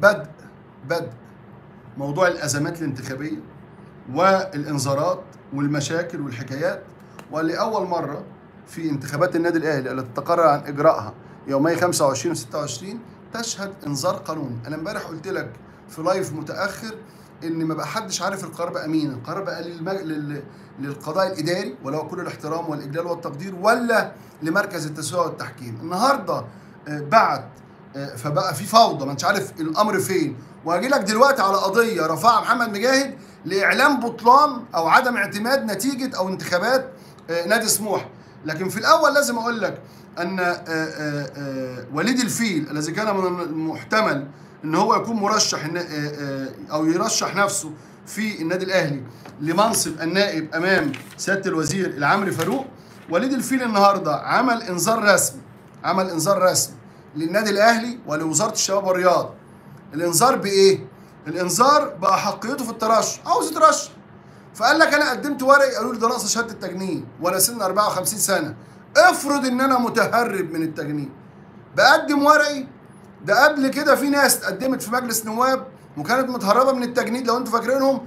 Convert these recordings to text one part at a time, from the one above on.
بدء بدء موضوع الازمات الانتخابيه والانذارات والمشاكل والحكايات ولأول مرة في انتخابات النادي الأهلي التي تقرر عن إجراءها يومي 25 و 26 تشهد إنذار قانوني أنا امبارح قلت لك في لايف متأخر إن ما بقى حدش عارف القرار بقى مين القرار بقى للمج... لل... للقضاء الإداري وله كل الاحترام والإجلال والتقدير ولا لمركز التسوية والتحكيم النهاردة آه، بعت آه، فبقى في فوضى ما انتش عارف الامر فين وهجي لك دلوقتي على قضيه رفعها محمد مجاهد لاعلام بطلان او عدم اعتماد نتيجه او انتخابات آه، نادي سموح لكن في الاول لازم اقول لك ان آه، آه، آه، وليد الفيل الذي كان من المحتمل ان هو يكون مرشح إن- آه، آه، او يرشح نفسه في النادي الاهلي لمنصب النائب امام سياده الوزير العمري فاروق وليد الفيل النهارده عمل انذار رسمي عمل انذار رسمي للنادي الاهلي ولوزاره الشباب والرياضه الانذار بايه الانذار باحقيته في الترشح عاوز يترشح فقال لك انا قدمت ورقي قالوا لي ده ناقص شهاده التجنيد وانا سن 54 سنه افرض ان انا متهرب من التجنيد بقدم ورقي ده قبل كده في ناس اتقدمت في مجلس نواب وكانت متهربه من التجنيد لو انتوا فاكرينهم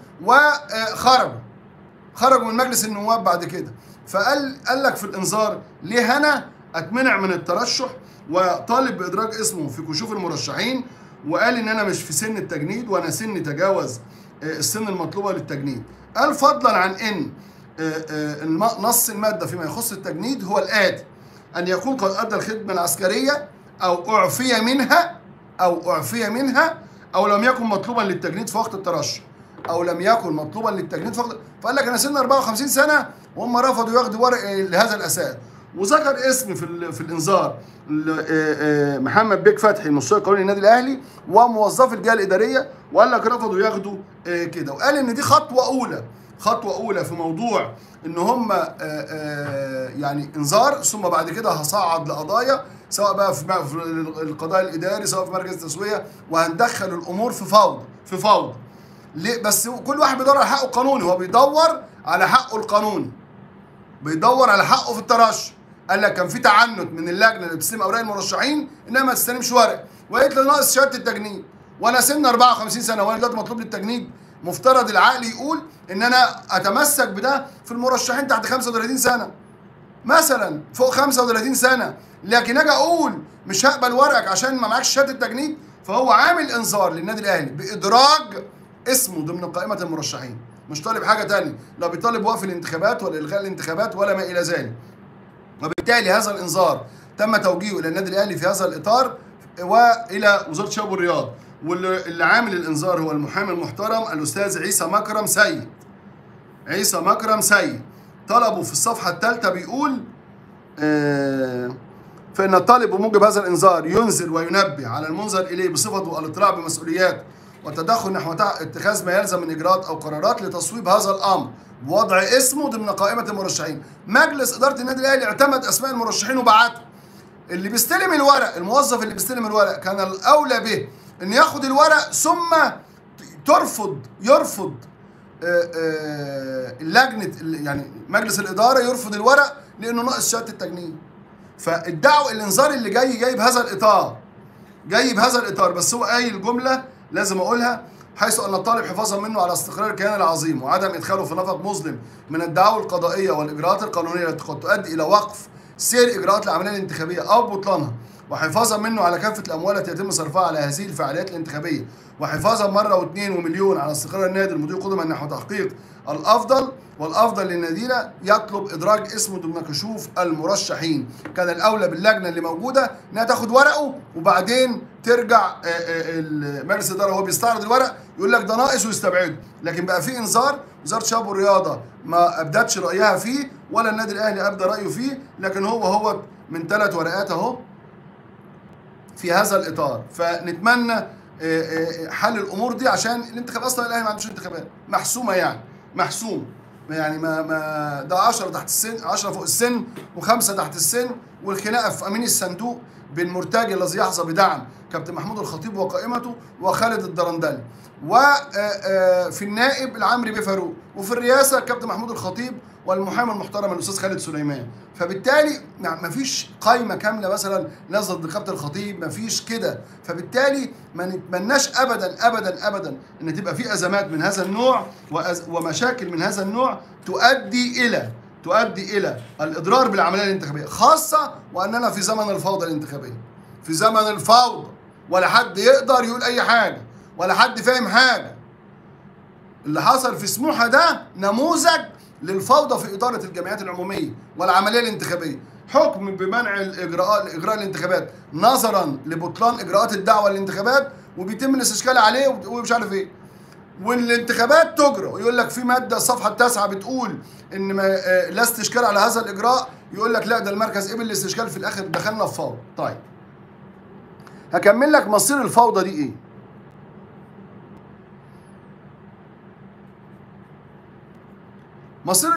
وخرجوا خرجوا من مجلس النواب بعد كده فقال قال لك في الانذار ليه انا اتمنع من الترشح وطالب بادراج اسمه في كشوف المرشحين وقال ان انا مش في سن التجنيد وانا سني تجاوز آه، السن المطلوبه للتجنيد قال فضلا عن ان آه، آه، الم- نص الماده فيما يخص التجنيد هو الاتي ان يكون قد ادى الخدمه العسكريه او اعفي منها او اعفي منها او لم يكن مطلوبا للتجنيد في وقت الترشح او لم يكن مطلوبا للتجنيد في وقت فقال لك انا سن 54 سنه وهم رفضوا ياخدوا ورق لهذا الاساس وذكر اسم في ال- في الانذار ال- آه، آه، محمد بيك فتحي المستشار القانوني للنادي الاهلي وموظفي الجهه الاداريه وقال لك رفضوا ياخدوا آه، كده وقال ان دي خطوه اولى خطوه اولى في موضوع ان هم آه، آه، يعني انذار ثم بعد كده هصعد لقضايا سواء بقى في في القضاء الاداري سواء في مركز التسويه وهندخل الامور في فوضى في فوضى ليه بس كل واحد بيدور على حقه القانوني هو بيدور على حقه القانوني بيدور على حقه في الترشح قال لك كان في تعنت من اللجنه اللي بتستلم اوراق المرشحين انها ما تستلمش ورق وقالت لي ناقص شهاده التجنيد وانا سن 54 سنه وانا دلوقتي مطلوب لي التجنيد مفترض العقل يقول ان انا اتمسك بده في المرشحين تحت 35 سنه مثلا فوق 35 سنه لكن اجي اقول مش هقبل ورقك عشان ما معكش شهاده التجنيد فهو عامل انذار للنادي الاهلي بادراج اسمه ضمن قائمه المرشحين مش طالب حاجه تانية لا بيطالب وقف الانتخابات ولا الغاء الانتخابات ولا ما الى ذلك وبالتالي هذا الانذار تم توجيهه الى النادي الاهلي في هذا الاطار والى وزاره الشباب والرياضه واللي اللي عامل الانذار هو المحامي المحترم الاستاذ عيسى مكرم سيد عيسى مكرم سيد طلبه في الصفحه الثالثه بيقول آه، فإن الطالب بموجب هذا الإنذار ينزل وينبه على المنذر إليه بصفته الاطلاع بمسؤوليات والتدخل نحو تع- اتخاذ ما يلزم من إجراءات أو قرارات لتصويب هذا الأمر بوضع اسمه ضمن قائمة المرشحين مجلس إدارة النادي الأهلي اعتمد أسماء المرشحين وبعتها اللي بيستلم الورق الموظف اللي بيستلم الورق كان الأولى به إن ياخد الورق ثم ترفض يرفض آه، آه، اللجنة يعني مجلس الإدارة يرفض الورق لأنه ناقص شهادة التجنيد فادعوا الانذار اللي جاي جاي بهذا الاطار جاي بهذا الاطار بس هو قايل جمله لازم اقولها حيث ان الطالب حفاظا منه على استقرار الكيان العظيم وعدم ادخاله في نفق مظلم من الدعاوى القضائيه والاجراءات القانونيه التي قد تؤدي الى وقف سير اجراءات العمليه الانتخابيه او بطلانها وحفاظا منه على كافه الاموال التي يتم صرفها على هذه الفعاليات الانتخابيه وحفاظا مره واثنين ومليون على استقرار النادي المضي قدما نحو تحقيق الافضل والافضل للنادينا يطلب ادراج اسمه ضمن كشوف المرشحين كان الاولى باللجنه اللي موجوده انها تاخد ورقه وبعدين ترجع آه، آه، مجلس الاداره وهو بيستعرض الورق يقول لك ده ناقص ويستبعده لكن بقى في انذار وزاره الشباب والرياضه ما ابدتش رايها فيه ولا النادي الاهلي ابدى رايه فيه لكن هو هو من ثلاث ورقات اهو في هذا الاطار فنتمنى آه، آه، حل الامور دي عشان الانتخاب اصلا الاهلي ما عندوش انتخابات محسومه يعني محسوم يعني ما ما ده 10 تحت السن 10 فوق السن وخمسه تحت السن والخناقه في امين الصندوق بين مرتجي الذي يحظى بدعم كابتن محمود الخطيب وقائمته وخالد الدرندلي وفي النائب العمري بيه فاروق وفي الرئاسه كابتن محمود الخطيب والمحامي المحترم الاستاذ خالد سليمان فبالتالي ما فيش قايمه كامله مثلا ناس ضد كابتن الخطيب ما فيش كده فبالتالي ما نتمناش ابدا ابدا ابدا ان تبقى في ازمات من هذا النوع وأز ومشاكل من هذا النوع تؤدي الى تؤدي الى الاضرار بالعمليه الانتخابيه خاصه واننا في زمن الفوضى الانتخابيه في زمن الفوضى ولا حد يقدر يقول اي حاجه ولا حد فاهم حاجه اللي حصل في سموحه ده نموذج للفوضى في اداره الجمعيات العموميه والعمليه الانتخابيه حكم بمنع الاجراء اجراء الانتخابات نظرا لبطلان اجراءات الدعوه للانتخابات وبيتم الاستشكال عليه ومش عارف ايه والانتخابات تجرى ويقول لك في ماده الصفحه التاسعه بتقول ان ما لا استشكال على هذا الاجراء يقول لك لا ده المركز قبل الاستشكال في الاخر دخلنا في فوضى طيب هكمل لك مصير الفوضى دي ايه مصير